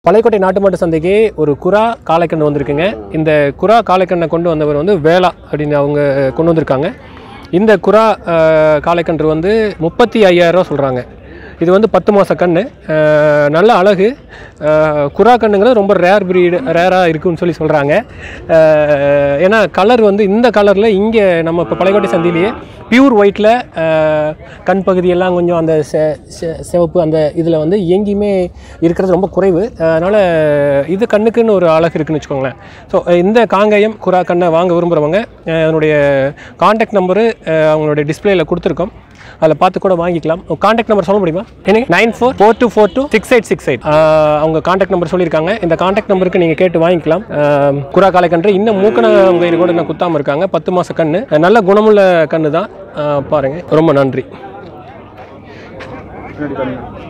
பழையக்கோட்டை நாட்டு மாட்டு சந்தைக்கு ஒரு குரா காளைக்கன்று வந்திருக்குங்க இந்த குரா காளைக்கண்ணை கொண்டு வந்தவர் வந்து வேளா அப்படின்னு அவங்க கொண்டு வந்திருக்காங்க இந்த குரா அஹ், காளைக்கன்று வந்து முப்பத்தி ஐயாயிரரூவா சொல்கிறாங்க இது வந்து பத்து மாத கன்று அஹ், நல்ல அழகு அஹ், குரா கண்ணுங்கிறது ரொம்ப ரேர் பிரீடு ரேராக இருக்குன்னு சொல்லி சொல்கிறாங்க ஏன்னா கலர் வந்து இந்த கலரில் இங்கே நம்ம இப்போ பழையக்கோட்டை சந்தையிலேயே பியூர் ஒயிட்டில் கண் பகுதியெல்லாம் கொஞ்சம் அந்த செ- செ- சிவப்பு அந்த இதில் வந்து எங்கேயுமே இருக்கிறது ரொம்ப குறைவு அதனால் இது கண்ணுக்குன்னு ஒரு அழகு இருக்குன்னு வச்சுக்கோங்களேன் ஸோ இந்த காங்கேயம் குரா கண்ணை வாங்க விரும்புகிறவங்க அஹ், அதனுடைய காண்டாக்ட் நம்பரு அவங்களுடைய டிஸ்பிளேயில் கொடுத்துருக்கோம் அதில் பார்த்து கூட வாங்கிக்கலாம் காண்டாக்ட் நம்பர் சொல்ல முடியுமா எனக்கு nine four four two four two six eight six eight அவங்க காண்டாக்ட் நம்பர் சொல்லியிருக்காங்க இந்த காண்டாக்ட் நம்பருக்கு நீங்கள் கேட்டு வாங்கிக்கலாம் அஹ், குரா காலைக்கன்று இன்னும் மூக்கன உங்கள் கூட இன்னும் குத்தாமல் இருக்காங்க பத்து மாத கன்று நல்ல குணமுள்ள கன்று தான் அஹ், பாருங்க ரொம்ப நன்றி பின்னாடி பாருங்க